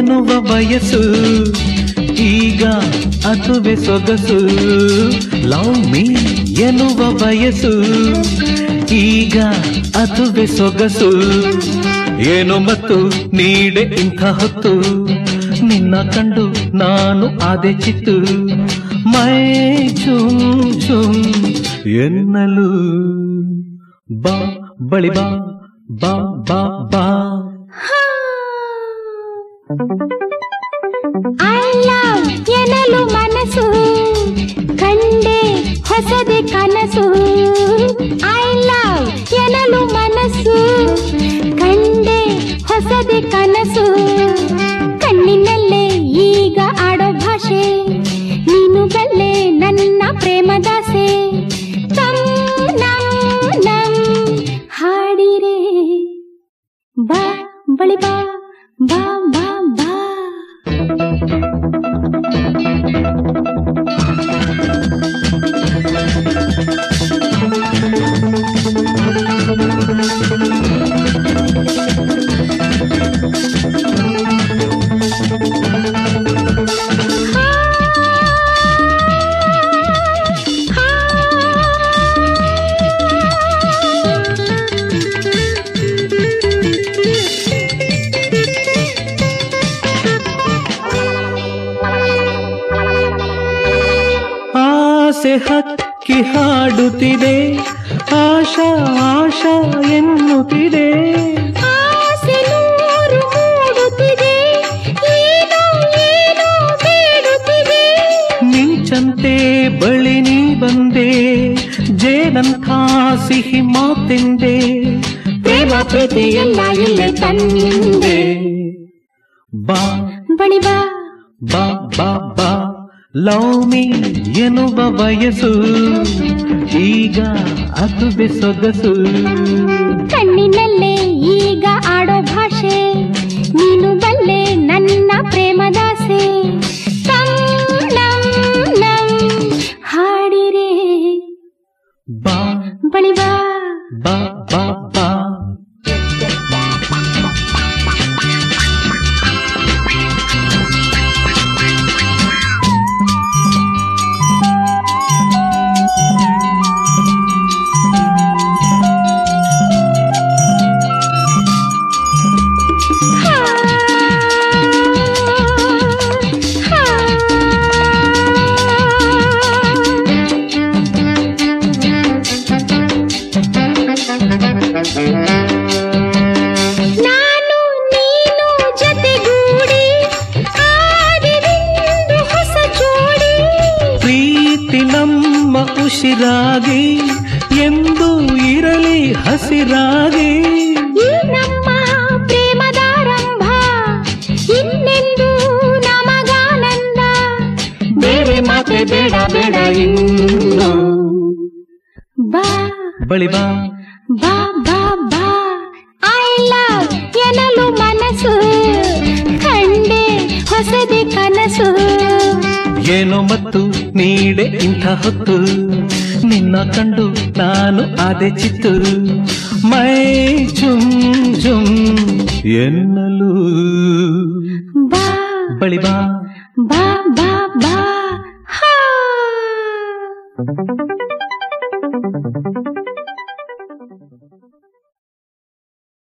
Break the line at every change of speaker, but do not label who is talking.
ಎನ್ನುವ ವಯಸ್ಸು ಈಗ ಅದುವೆ ಸೊಗಸು ಲವ್ ಮೀ ಎನ್ನುವ ವಯಸ್ಸು ಈಗ ಅದುವೆ ಸೊಗಸು ಏನು ಮತ್ತು ನೀಡೆ ಇಂಥ ಹೊತ್ತು ನಿನ್ನ ಕಂಡು ನಾನು ಆದೆ ಚಿತ್ತು ಮೈ ಚುಮ್ ಚುಮ್ ಎನ್ನಲು ಬಾ ಬಳಿ ಬಾ ಬಾ ಬಾ ಬಾ
ಐ ಲವ್ ಎನ್ನಲು ಮನಸ್ಸು ಕಂಡೆ ಹೊಸದೆ ಕನಸು ಐ ಲವ್ ಎನ್ನಲು ಮನಸ್ಸು ಕಂಡೆ ಹೊಸದೆ ಕನಸು ಕಣ್ಣಿನಲ್ಲೇ ಈಗ ಆಡೋ ಭಾಷೆ ನೀನು ಬಲ್ಲೆ ನನ್ನ ಪ್ರೇಮದಾಸೆ ತಂ ನಂ ನಂ ಹಾಡಿರೆ ಬಾ ಬಳಿ ಬಾ ಬಾ ಬಾ ಬಾ
ಆಸೆ ಹಕ್ಕಿ ಹಾಡುತ್ತಿದೆ ಆಶಾ ಆಶಾ ಎನ್ನುತ್ತಿದೆ
ಆಸೆ ನೂರು ಮೂಡುತ್ತಿದೆ ಏನೋ ಏನೋ ಬೇಡುತ್ತಿದೆ
ಮಿಂಚಂತೆ ಬಳಿ ನೀ ಬಂದೆ ಜೇನಂಥ ಸಿಹಿ ಮಾತೆಂದೆ
ಪ್ರೇಮ ಪ್ರೀತಿ ಎಲ್ಲ ಇಲ್ಲೇ ತಂದೆ
ಬಾ
ಬಳಿ ಬಾ
ಬಾ ಬಾ ಬಾ ಲವ್ ಮೀ ಎನ್ನುವ ವಯಸ್ಸು ಈಗ ಅದುವೆ ಸೊಗಸು
ಕಣ್ಣಿನಲ್ಲೇ ಈಗ ಆಡೋ ಭಾಷೆ ನೀನು ಬಲ್ಲೆ ನನ್ನ ಪ್ರೇಮದಾಸೆ ತಂ ನಂ ನಂ ಹಾಡಿರೆ
ಬಾ
ಬಳಿ ಬಾ
ಬಾ ಬಾ ಬಾ
ಹಾ, ಹಾ. ನಾನು ನೀನು ಜೊತೆಗೂಡಿ ಆಡಿದೆಂದು ಹೊಸ ಜೋಡಿ
ಪ್ರೀತಿ ನಮ್ಮ ಉಸಿರಾಗಿ ಎಂದು ಇರಲಿ ಹಸಿರಾಗಿ
ಈ ನಮ್ಮ ಪ್ರೇಮದಾರಂಭ ಇನ್ನೆಂದು ನಮಗಾನಂದ
ಬೇರೆ ಮಾತೆ ಬೇಡ ಬೇಡ ಇನ್ನು
ಬಾ
ಬಳಿ ಬಾ
ಬಾ ಬಾ ಬಾ ಐ ಲವ್ ಎನ್ನಲು ಮನಸ್ಸು ಕಂಡೆ ಹೊಸದೆ ಕನಸು
ಏನೋ ಮತ್ತು ನೀಡೆ ಇಂಥ ಹೊತ್ತು ನಿನ್ನ ಕಂಡು ನಾನು ಆದೆ ಚಿತ್ತು ಮೈ ಜುಮ್ ಜುಮ್ ಎನ್ನಲು
ಬಾ
ಬಳಿ ಬಾ
ಬಾ ಬಾ ಬಾ ಹಾ